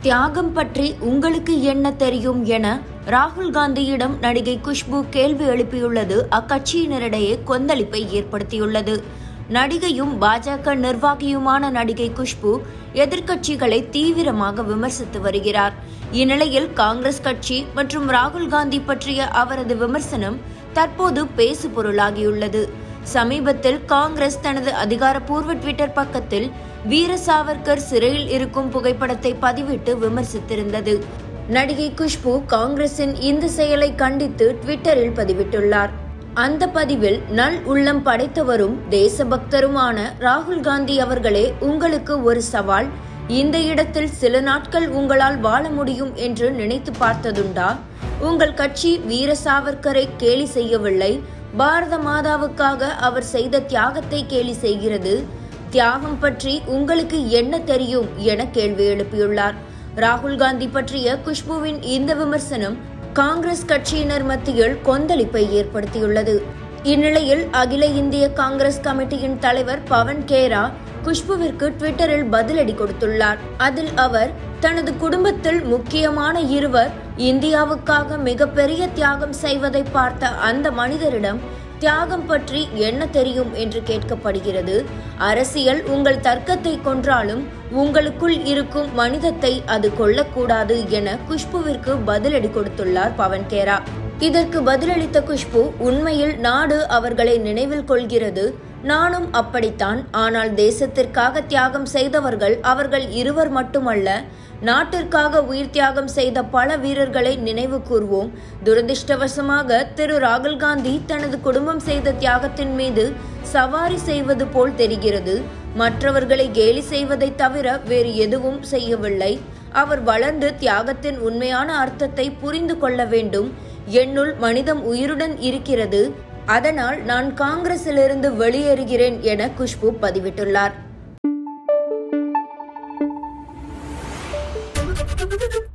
தியாகம் பற்றி உங்களுக்கு என்ன தெரியும் என ராகுல் காந்தியிடம் நடிகை குஷ்பு கேள்வி எழுப்பியுள்ளது அக்கட்சியினரிடையே கொந்தளிப்பை ஏற்படுத்தியுள்ளது நடிகையும் பாஜக நிர்வாகியுமான நடிகை குஷ்பு எதிர்க்கட்சிகளை தீவிரமாக விமர்சித்து வருகிறார் இந்நிலையில் காங்கிரஸ் கட்சி மற்றும் ராகுல் காந்தி பற்றிய அவரது விமர்சனம் தற்போது பேசு பொருளாகியுள்ளது சமீபத்தில் காங்கிரஸ் தனது அதிகாரப்பூர்வ ட்விட்டர் பக்கத்தில் வீர சாவர்கர் சிறையில் இருக்கும் புகைப்படத்தை பதிவிட்டு விமர்சித்திருந்தது நடிகை குஷ்பு காங்கிரசின் இந்த செயலை கண்டித்து ட்விட்டரில் பதிவிட்டுள்ளார் அந்த பதிவில் நல் உள்ளம் படைத்தவரும் தேசபக்தருமான ராகுல் காந்தி அவர்களே உங்களுக்கு ஒரு சவால் இந்த இடத்தில் சில நாட்கள் உங்களால் வாழ முடியும் என்று நினைத்து பார்த்ததுண்டா உங்கள் கட்சி வீர சாவர்கரை கேலி செய்யவில்லை பாரத மாதாவுக்காக அவர் செய்த தியாகத்தை கேலி செய்கிறது தியாகம் பற்றி உங்களுக்கு என்ன தெரியும் என கேள்வி எழுப்பியுள்ளார் ராகுல் காந்தி பற்றிய குஷ்புவின் இந்த விமர்சனம் காங்கிரஸ் கட்சியினர் மத்தியில் கொந்தளிப்பை ஏற்படுத்தியுள்ளது இந்நிலையில் அகில இந்திய காங்கிரஸ் கமிட்டியின் தலைவர் பவன் கேரா குஷ்புவிற்கு ட்விட்டரில் பதிலடி கொடுத்துள்ளார் அதில் அவர் தனது குடும்பத்தில் முக்கியமான இருவர் இந்தியாவுக்காக மிகப்பெரிய தியாகம் செய்வதை பார்த்த அந்த மனிதரிடம் தியாகம் பற்றி என்ன தெரியும் என்று கேட்கப்படுகிறது அரசியல் உங்கள் தர்க்கத்தை கொன்றாலும் உங்களுக்குள் இருக்கும் மனிதத்தை அது கொல்லக்கூடாது என குஷ்புவிற்கு பதிலடி கொடுத்துள்ளார் பவன் கேரா இதற்கு பதிலளித்த குஷ்பு உண்மையில் நாடு அவர்களை நினைவில் கொள்கிறது நானும் அப்படித்தான் ஆனால் தேசத்திற்காக தியாகம் செய்தவர்கள் அவர்கள் இருவர் மட்டுமல்ல நாட்டிற்காக உயிர் தியாகம் செய்த பல வீரர்களை நினைவு கூர்வோம் துரதிருஷ்டவசமாக திரு ராகுல் காந்தி தனது குடும்பம் செய்த தியாகத்தின் மீது சவாரி செய்வது போல் தெரிகிறது மற்றவர்களை கேலி செய்வதை தவிர வேறு எதுவும் செய்யவில்லை அவர் வளர்ந்து தியாகத்தின் உண்மையான அர்த்தத்தை புரிந்து கொள்ள வேண்டும் என்னுள் மனிதம் உயிருடன் இருக்கிறது அதனால் நான் காங்கிரசிலிருந்து வெளியேறுகிறேன் என குஷ்பு பதிவிட்டுள்ளார்